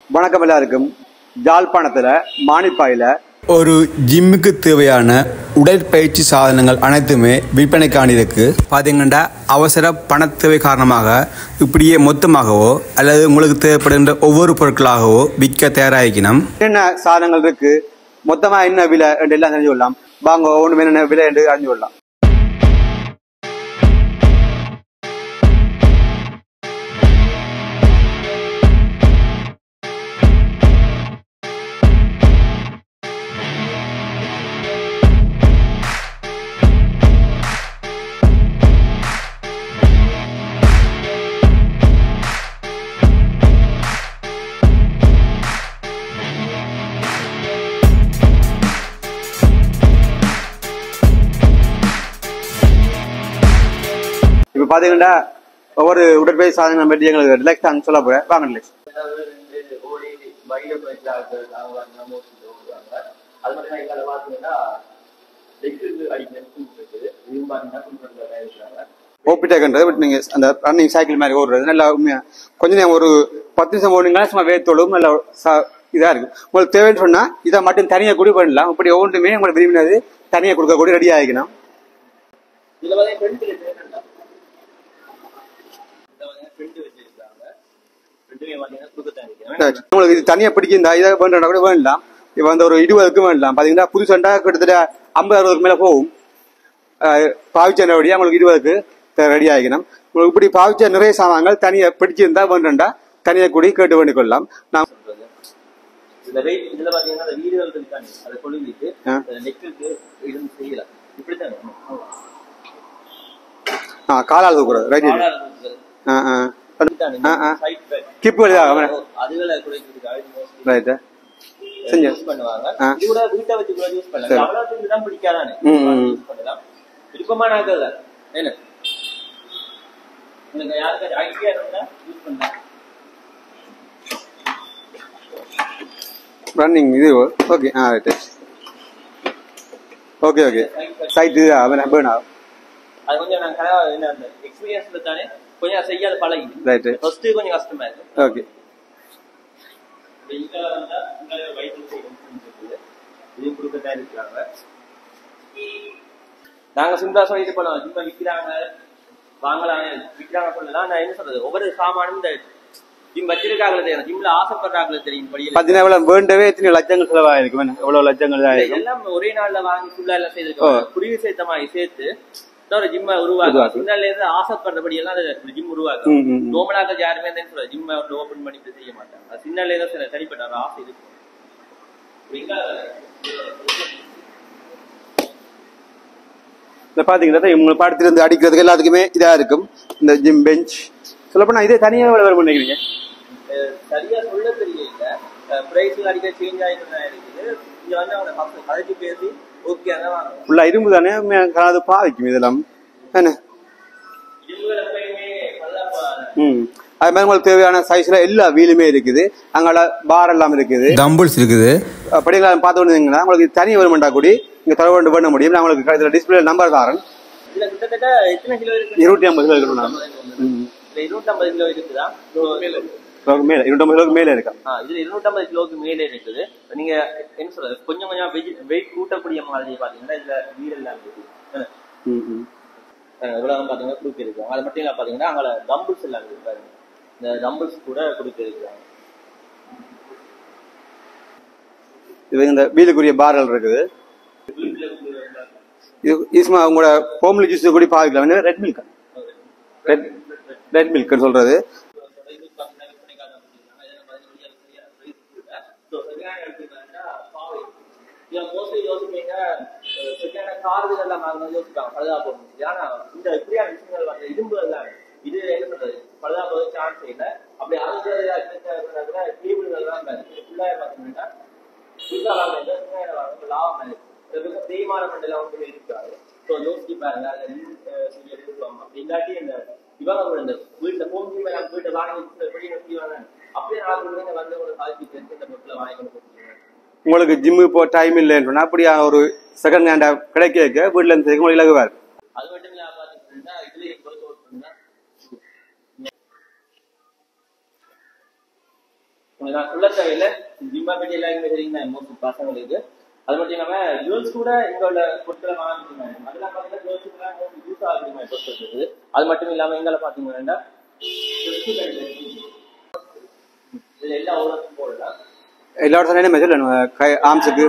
வணக்கம் எல்லாருக்கும் ஜாழ்ப்பாணத்தில் மானிப்பாயில் ஒரு ஜிம்முக்கு தேவையான உடற்பயிற்சி சாதனங்கள் அனைத்துமே விற்பனைக்கான இருக்கு பார்த்தீங்கன்னா அவசர பண தேவை காரணமாக இப்படியே மொத்தமாகவோ அல்லது உங்களுக்கு தேவைப்படுகின்ற ஒவ்வொரு பொருட்களாகவோ விற்க தயாராகிக்கணும் என்னென்ன சாதனங்கள் இருக்கு மொத்தமாக என்ன விலை என்று எல்லாம் தெரிஞ்சு கொள்ளலாம் வாங்க ஒன்று என்னென்ன விலை என்று அறிஞ்சு கொள்ளலாம் இப்போ பார்த்தீங்கன்னா ஒவ்வொரு உடற்பயிற்சி சாதனங்கள் பற்றி எங்களுக்கு ரிலாக்ஸ் தான் சொல்ல போகிறேன் வாங்க ரிலாக்ஸ் அதாவது வந்து ஓடி பையில போயிட்டு ஆட்கள் அவங்க வந்து நம்ம ஊர்ல ஓடுவாங்க அது மட்டும் தான் எங்களை பார்த்தீங்கன்னா லெக்கு அடிக்கிற ஸ்கூல் இருக்குது இதுவும் பார்த்தீங்கன்னா கும்பலில் இருக்கிறாங்க ஓபிடேக்ன்றது பட் நீங்கள் அந்த ரன்னிங் சைக்கிள் மாதிரி ஓடுறது நல்லா உண்மையாக கொஞ்ச நேரம் ஒரு பத்து நிமிஷம் ஓடுனீங்கன்னா சும்மா வேத்தோடும் நல்லா இதாக இருக்கு உங்களுக்கு தேவைன்னு சொன்னால் இதை மட்டும் தனியாக கூட பண்ணலாம் இப்படி ஒவ்வொன்றுமே உங்களுக்கு விரும்பினது தனியாக கொடுக்கக்கூடிய ரெடி ஆகிக்கணும் இதுல வந்து ஃப்ரெண்ட் என்னன்னா இதை வந்து ஃப்ரெண்ட் வச்சிருக்காங்க ஃப்ரெண்டுமே பார்த்தீங்கன்னா கொடுக்கத்தான் இருக்கிறேன் Right. உங்களுக்கு இது தனியாக பிடிக்கும் இதாக வேண்டாம் கூட வேண்டாம் இப்போ வந்து ஒரு இருபதுக்கு வேண்டாம் பார்த்தீங்கன்னா புது சண்டா கிட்டத்தட்ட ஐம்பது அறுபதுக்கு மேலே போகும் பாவிச்சனபடியாக உங்களுக்கு இருபதுக்கு ரெடி ஆகிக்கணும் உங்களுக்கு இப்படி பாவிச்ச நிறைய சாமான்கள் தனியாக பிடிச்சிருந்தா வேண்டாம்டா தனியாக கூடி கேட்டு வேண்டிக் கொள்ளலாம் நான் சொல்றது இந்த வெயிட் இதுல பாத்தீங்கன்னா அந்த வீடுகள் இருக்காங்க அதை கொழுவிட்டு ஆ. நெக்குக்கு இருந்து செய்யலாம் இப்படித்தான் ஆ காலால் தூக்குறது ரைட் ஆ ஆ ஆ, ஆ. சைட் பேக் கிப்பு எழுதாக அதுகளை குறைக்கிறதுக்காக mostly ரைட்டு செஞ்சு யூஸ் பண்ணுவாங்க ஆ. இது கூட வீட்டை வச்சு கூட யூஸ் சரி. பண்ணலாம் அவ்வளவு தான் பிடிக்காதானே ம், ம். யூஸ் பண்ணலாம் விருப்பமான ஆக்கள் தான் என்ன உங்களுக்கு யாருக்காச்சும் ஐடியா இருந்தா யூஸ் பண்ணலாம் ரன்னிங் இது ஓகே ஆ ரைட்டு ஓகே ஓகே சைட்டு அவன் வேணும் அது கொஞ்சம் நான் கனவா என்ன அந்த எக்ஸ்பீரியன்ஸ்ல தானே கொஞ்சம் செய்யாத பழகி ரைட்டு ஃபர்ஸ்ட் கொஞ்சம் கஷ்டமா இருக்கு ஓகே இங்க வந்தா இங்க வயிற்று இருக்குது இதையும் கொடுக்கத்தான் இருக்கிறாங்க நாங்க சிம்பிளா சொல்லிட்டு போனோம் ஜிம்ம விற்கிறாங்க வாங்கலாம் விற்கிறாங்க சொல்லலாம் நான் என்ன சொல்றது ஒவ்வொரு சாமானும் இந்த ஜிம் வச்சிருக்காங்களே தெரியும் ஜிம்ல ஆசைப்படுறாங்களே தெரியும் படியில் பார்த்தீங்கன்னா எவ்வளோ வேண்டவே எத்தனை லட்சங்கள் செலவாயிருக்கும் என்ன எவ்வளோ லட்சங்கள் தான் ஆயிருக்கும் எல்லாம் ஒரே நாள்ல வாங்கி ஃபுல்லா எல்லாம் செய்திருக்காங்க குருவி சேர்த்த மாதிரி சேர்த்து இன்னொரு ஜிம்ம உருவாக்கும் உருவாக்கும். சின்னல இருந்து ஆசைப்படுறபடி எல்லாம் அந்த ஜிம் ம், உருவாக்கும் ம், ம். நோமலாக யாருமே என்ன சொல்றது ஜிம்ம வந்து ஓபன் பண்ணி இப்படி செய்ய மாட்டாங்க அது சின்னல இருந்து சில தனிப்பட்ட ஒரு ஆசை இருக்கும் இங்க இந்த பார்த்தீங்கன்னா இவங்க படத்திலிருந்து அடிக்கிறதுக்கு எல்லாத்துக்குமே இதாக இருக்கும் இந்த ஜிம் பெஞ்ச் சொல்லப்போனால் இதே தனியாக எவ்வளோ வரும் நினைக்கிறீங்க அஹ் சரியா சொல்ல தெரியல பிரைஸ் அடிக்க சேஞ்ச் ஆயிட்டு தான் இருக்குது இங்க வந்து அவங்க ஃபர்ஸ்ட் கதைச்சு பேசி ஓகே அதான் வாங்குவோம் ஃபுல்லாக இரும்பு தானே அது பாதிக்கும் இதெல்லாம் என்ன ஜிம்ல எப்பயுமே நல்லா ம் அது மாதிரி உங்களுக்கு தேவையான சைஸில் எல்லா வீலுமே இருக்குது அங்கே பார் எல்லாம் இருக்குது டம்பிள்ஸ் இருக்குது படிகளை பார்த்து வந்தீங்கன்னா உங்களுக்கு தனி வருமெண்டா கூடி இங்கே தர வேண்டும் பண்ண முடியும் நான் உங்களுக்கு இதில் டிஸ்பிளே நம்பர் தாரேன் இதுல கிட்டத்தட்ட எத்தனை கிலோ இருக்கு இருநூற்றி ஐம்பது கிலோ இருக்கணும் நான் ம் இதுல இருநூத்தம்பது கிலோ இருக்குதா கிலோக்கு மேலே இருநூற்றம்பது கிலோக்கு மேலே இருக்கா ஆ, இதுல இருநூத்தம்பது கிலோக்கு மேலே இருக்குது நீங்க என்ன சொல்றது கொஞ்சம் கொஞ்சம் வெயிட் கூட்டக்கூடிய மாதிரி பாத்தீங்கன்னா இதுல வீடெல்லாம் இருக்குது என்ன? ம் ம் அஹ் இவ்வளவு பாத்தீங்கன்னா குடுக்க இருக்காங்க அது மட்டும் இல்ல பாத்தீங்கன்னா அங்கே டம்பிள்ஸ் எல்லாம் இருக்கு பாருங்க இந்த டம்பிள்ஸ் கூட குடுக்க இருக்கிறாங்க இது இந்த வீலுக்குரிய பார்கள் இருக்குது இது ஈஸ்மா உங்களோட ஹோம்லி ஜூஸ் கூட பாதிக்கலாம் ரெட் மில்க் ரெட் ரெட் மில்க்னு சொல்றது மோஸ்ட்லி யோசிப்பீங்க செகண்ட் கார்கள் எல்லாம் வாங்கினது யோசிப்பாங்க பழுதாப்பு ஆனா இந்த இப்படியான விஷயங்கள் வந்து இரும்பு எல்லாம் இது என்ன சொல்றது பழுதாப்பு சான்ஸ் இல்லை அப்படி அது கூட கேபிள்கள் எல்லாம் ஃபுல்லாக பார்த்தீங்கன்னா லாபம் தேய்மான மண்டலம் வந்து இருக்காது ஸோ யோசிச்சு பாருங்க அதை இருப்பாங்க அப்படி இல்லாட்டி இந்த இவங்க கூட இந்த வீட்டுல ஹோம் ஜிம் எல்லாம் வீட்டை வாங்கி எப்படி செய்வாங்க அப்படியே நாலு பேர் வந்து ஒரு சாதிச்சு தெரிஞ்சு இந்த பொருட்களை வாங்கி கொண்டு போட்டுருவாங்க உங்களுக்கு ஜிம்மு இப்போ டைம் இல்லைன்னு சொன்னா அப்படியா ஒரு செகண்ட் ஹேண்டா கிடைக்க வீட்டில் இருந்து உங்களுக்கு இலகுவா இருக்கு அது மட்டும் இல்லாம பாத்தீங்கன்னா இதுல பொறுத்த வரைக்கும் உங்களுக்கு நான் சொல்ல தேவையில்ல ஜிம்மா பற்றி எல்லாருமே தெரியும் மோஸ்ட் பசங்களுக்கு அது மட்டும் இல்லாம கேர்ள்ஸ் கூட எங்களோட பொருட்களை வாங்கிட்டு அதெல்லாம் பாத்தீங்கன்னா கேர்ள்ஸ் கூட யூஸ் ஆகுது பொருட்கள் அது மட்டும் இல்லாம எங்களை பாத்தீங்கன்னா இதுல எல்லா ஓரத்துக்கும் போடலாம் எல்லா இடத்துல மெசேஜ் கை ஆம்ஸுக்கு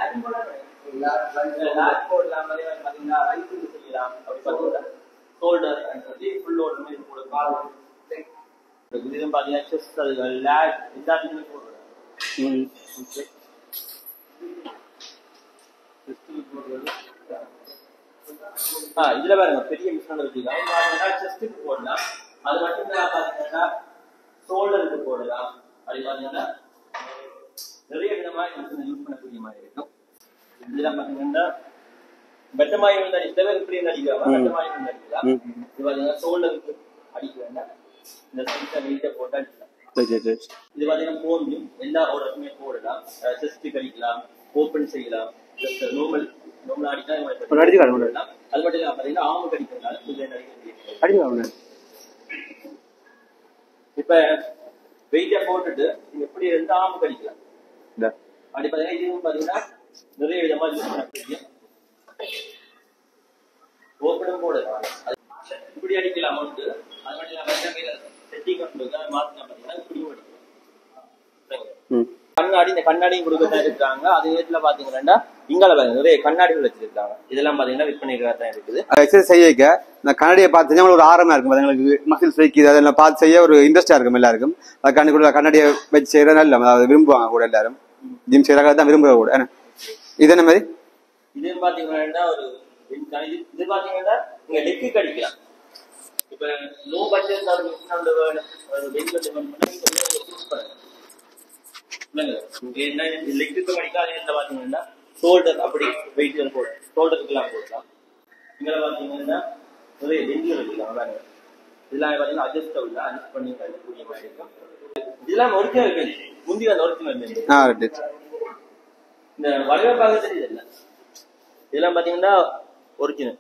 லாக் போடலாம் அதே மாதிரி பாத்தீங்கன்னா ரைட்டுக்கு செய்யலாம் அப்படி பாத்தீங்கன்னா ஷோல்டர் சொல்லி ஃபுல் லோட் மாதிரி போட கால் இதுவும் பாத்தீங்கன்னா செஸ்ட் அது லேக் எல்லாத்துக்குமே போடுறேன் ஆ இதுல பாருங்க பெரிய மிஷின் வச்சுக்கலாம் பாத்தீங்கன்னா செஸ்ட்டுக்கு போடலாம் அது மட்டும் இல்லாம பாத்தீங்கன்னா ஷோல்டருக்கு போடலாம் அப்படி பாத்தீங்கன்னா நிறைய விதமா மிஷினை யூஸ் பண்ணக்கூடிய மாதிரி இருக்கும் இதெல்லாம் பாத்தீங்கன்னா பெட்டமாய் வந்து அடி சில பேர் இப்படி வந்து அடிக்கிறாங்க பெட்டமாய் வந்து அடிக்கலாம் இது பாத்தீங்கன்னா ஷோல்டருக்கு அடிக்க வேண்டாம் இந்த சைஸை வெயிட்டை போட்டு அடிக்கலாம் சரி சரி சரி இது பாத்தீங்கன்னா போன்லையும் எல்லா ஓடருமே போடலாம் செஸ்ட் அடிக்கலாம் ஓபன் செய்யலாம் ஜஸ்ட் நார்மல் நார்மல் அடிக்கலாம் இது மாதிரி ஒரு அடிச்சு காட்டு, ஒரு போடலாம். அது மட்டும் இல்லாம பாத்தீங்கன்னா ஆமுக்கு அடிக்கிறதுனால கொஞ்சம் அடிக்க முடியும் அடிக்கலாம் இப்ப வெயிட்டை போட்டுட்டு நீங்க எப்படி இருந்து ஆமுக்கு அடிக்கலாம் இந்த அப்படி பாத்தீங்கன்னா இதுவும் பாத்தீங்கன்னா நிறைய விதமா யூஸ் பண்ணக்கூடிய ஓப்பனும் போடலாம் அது இப்படி அடிக்கலாம் வந்து அது மட்டும் இல்லாம செட்டிங் கொண்டு மாத்தினா பாத்தீங்கன்னா இப்படியும் அடிக்கலாம் ம் கண்ணாடி இந்த கண்ணாடியும் கொடுக்கத்தான் இருக்காங்க அதே நேரத்துல பாத்தீங்கன்னா இங்கால பாருங்க நிறைய கண்ணாடிகள் வச்சிருக்காங்க இதெல்லாம் பாத்தீங்கன்னா விற்பனை தான் இருக்குது எக்ஸசைஸ் செய்ய வைக்க இந்த கண்ணாடியை பார்த்து உங்களுக்கு ஒரு ஆரமா இருக்கும் அதுங்களுக்கு மசில்ஸ் வைக்குது அதெல்லாம் பார்த்து செய்ய ஒரு இன்ட்ரெஸ்டா இருக்கும் எல்லாருக்கும் அது கண்ணு கூட கண்ணாடியை வச்சு செய்யறது நல்ல அதாவது விரும்புவாங்க கூட எல்லாரும் ஜிம் செய்யறாங்க தான் விரும்புற கூட என்ன இது என்ன மாதிரி இது பாத்தீங்கன்னா ஒரு இது இது பாத்தீங்கன்னா நீங்க லெக்கு அடிக்கலாம் இப்ப லோ பட்ஜெட் ஒரு மிஷினோட ஒரு வெயிட் பண்ணி யூஸ் பண்ணுங்க இல்லைங்க என்ன லெக்குக்கு அடிக்காத இதுல பாத்தீங்கன்னா ஷோல்டர் அப்படி வெயிட் போடும் ஷோல்டருக்குலாம் போடலாம் இங்க பாத்தீங்கன்னா நிறைய டென்ஜர் இருக்கலாம் பாருங்க இதெல்லாம் பாத்தீங்கன்னா அட்ஜஸ்டபிள் அட்ஜஸ்ட் பண்ணி கழிக்கக்கூடிய மாதிரி இருக்கும் இதெல்லாம் ஒரிஜினல் இருக்கு முந்தி அந்த ஒரிஜினல் ஆ ரைட் இந்த வடிவ பாகத்தில் இது இல்லை இதெல்லாம் பாத்தீங்கன்னா ஒரிஜினல்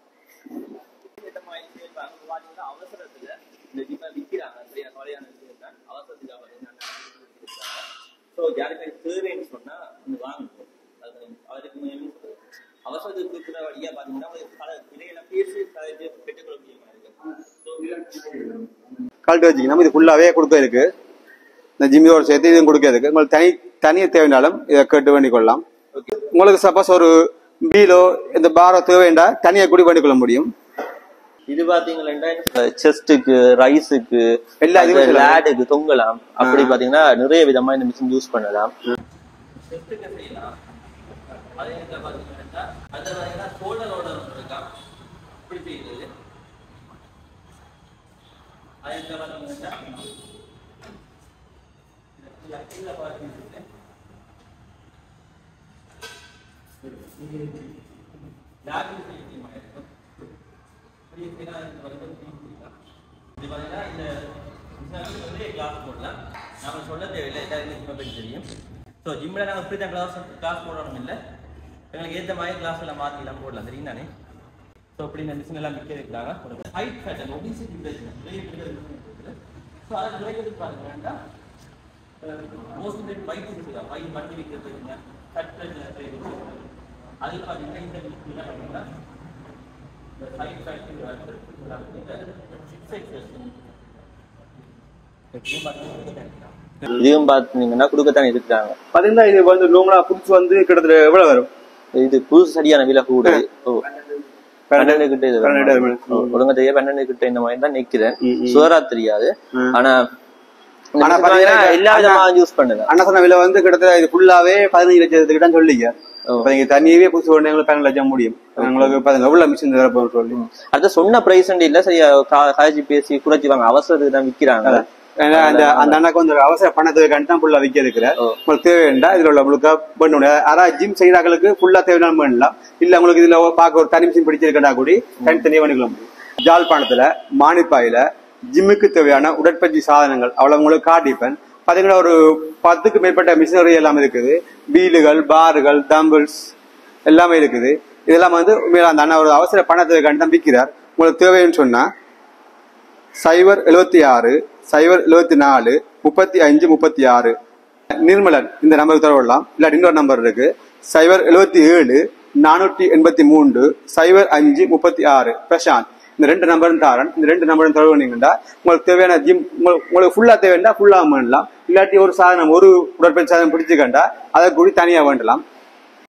அவசரத்துல இந்த ஜிம்மை விற்கிறாங்க சரியா கொலையான விஷயம் தான் அவசரத்துக்கு பாத்தீங்கன்னா ஸோ யாருக்கு தேவைன்னு சொன்னா இந்த வாங்கணும் அது அவருக்கு என்ன சொல்றது? அவசரத்துக்கு இருக்கிற வழியா பாத்தீங்கன்னா ஒரு பல விலையில பேசி கலைஞ்சு பெற்றுக்கொள்ளக்கூடிய மாதிரி இருக்கும் ஸோ கழட்டு வச்சுக்கணும் இது ஃபுல்லாவே கொடுக்க இருக்கு இந்த ஜிம்மியோட சேர்த்து இதுவும் கொடுக்க இருக்கு உங்களுக்கு தனி தனியாக தேவைனாலும் இதை கேட்டு வேண்டிக் கொள்ளலாம் உங்களுக்கு சப்போஸ் ஒரு பீலோ இந்த பாரோ தேவைண்டா தனியாக கூட வேண்டிக் கொள்ள முடியும் இது பாத்தீங்கன்னா செஸ்டுக்கு ரைஸுக்கு எல்லா இதுவும் செய்யலாம். லேடுக்கு தொங்கலாம் அப்படி பாத்தீங்கன்னா நிறைய விதமா இந்த மிஷின் யூஸ் பண்ணலாம் செஸ்டுக்கு செய்யலாம் அதே நேரத்துல பாத்தீங்கன்னா அது பாத்தீங்கன்னா ஷோல்டரோட இருக்கா இப்படி செய்யுது அதே நேரத்துல பாத்தீங்கன்னா கீழே பாத்தீங்கன்னா லேபிங் செய்யக்கூடிய மாதிரி இருக்கும் இப்படி செய்யலாம் இந்த வந்து செய்யலாம். இது பார்த்தீங்கன்னா இந்த business வந்து கிளாஸ் போடலாம் நாம சொல்ல தேவையில்லை எல்லாருமே ஜிம்மை பற்றி தெரியும் ஸோ ஜிம்மில் நாங்கள் இப்படி தான் கிளாஸ் கிளாஸ் போடணும் இல்லை எங்களுக்கு ஏற்ற மாதிரி கிளாஸ் எல்லாம் மாற்றிலாம் போடலாம் தெரியும் தானே ஸோ இப்படி இந்த மிஷின் எல்லாம் விற்க இருக்கிறாங்க ஹைட் ஃபேட்டன் ஒபிசிட்டி பிரச்சனை ஸோ அதை குறைக்கிறதுக்கு பாருங்க வேண்டாம் மோஸ்ட் பேர் பைக் இருக்குதா பைக் வண்டி விற்கிறது கட் அது பார்த்தீங்கன்னா இந்த மிஷின் என்ன பார்த்தீங்கன்னா இதுவும் பார்த்தீங்கன்னா கொடுக்கத்தான் இருக்கிறாங்க பாத்தீங்கன்னா இது வந்து நோங்களா புதுசு வந்து கிட்டத்தட்ட எவ்வளவு வரும் இது புதுசு சரியான விலை கூட ஓ பன்னெண்டு கிட்ட இது பன்னெண்டு வரும். வரும். ஓ, ஒழுங்கா தெரிய பன்னெண்டு கிட்ட இந்த மாதிரி தான் நிக்கிறேன் ம், ம். சுவரா தெரியாது ம். ஆனா இந்த ஆனா machine பாத்தீங்கன்னா பாத்தீங்கன்னா எல்லா விதமா யூஸ் பண்ணுங்க அண்ணா சொன்ன விலை வந்து கிட்டத்தட்ட இது ஃபுல்லாவே பதினஞ்சு லட்சத்துக்கு தான் சொல்லிங்க ஓ. இப்ப நீங்க தனியாவே புதுசு ஒண்ணு எங்களுக்கு பதினஞ்சு லட்சம் முடியும் உங்களுக்கு பாருங்க எவ்வளவு மிஷின் தரப்போம் சொல்லி அடுத்த சொன்ன பிரைஸ் இல்ல சரியா காய்ச்சி பேசி குறைச்சி வாங்க அவசரத்துக்கு தான் விக்கிறாங்க ஏன்னா அந்த அந்த அண்ணாக்கு வந்து ஒரு அவசர பணத்தை கண்டு தான் ஃபுல்லா விற்க இருக்கிறார் ஓ. உங்களுக்கு தேவைண்டா இதுல உள்ள முழுக்க பண்ணணும் யாராவது ஜிம் செய்யறாங்களுக்கு ஃபுல்லா தேவையான பண்ணலாம் இல்ல உங்களுக்கு இதுல பார்க்க ஒரு தனி மிஷின் பிடிச்சிருக்கா கூடி தனித்தனியாக பண்ணிக்கொள்ள முடியும் ஜாழ்ப்பாணத்துல மானிப்பாயில ஜிம்முக்கு தேவையான உடற்பயிற்சி சாதனங்கள் அவ்வளவு உங்களுக்கு காட்டிப்பேன் பாத்தீங்கன்னா ஒரு பத்துக்கு மேற்பட்ட மிஷினரி எல்லாம் இருக்குது பீலுகள் பார்கள் தம்பிள்ஸ் எல்லாமே இருக்குது இதெல்லாம் வந்து உண்மையில அந்த அண்ணா ஒரு அவசர பணத்தை கண்டு தான் விற்கிறார் உங்களுக்கு தேவைன்னு சொன்னா சைபர் எழுபத்தி ஆறு சைபர் எழுபத்தி நாலு முப்பத்தி அஞ்சு முப்பத்தி ஆறு நிர்மலன் இந்த நம்பருக்கு தொடரலாம் இல்லாட்டி இன்னொரு நம்பர் இருக்கு சைபர் எழுபத்தி ஏழு நானூற்றி எண்பத்தி மூன்று சைபர் அஞ்சு முப்பத்தி ஆறு பிரசாந்த் இந்த ரெண்டு நம்பரும் தாரன் இந்த ரெண்டு நம்பரும் தொடர்பு பண்ணீங்கன்னா உங்களுக்கு தேவையான ஜிம் உங்களுக்கு உங்களுக்கு ஃபுல்லா தேவைன்னா ஃபுல்லா பண்ணலாம் இல்லாட்டி ஒரு சாதனம் ஒரு உடற்பயிற்சி சாதனம் பிடிச்சுக்கண்டா அதை கூடி தனியா வேண்டலாம்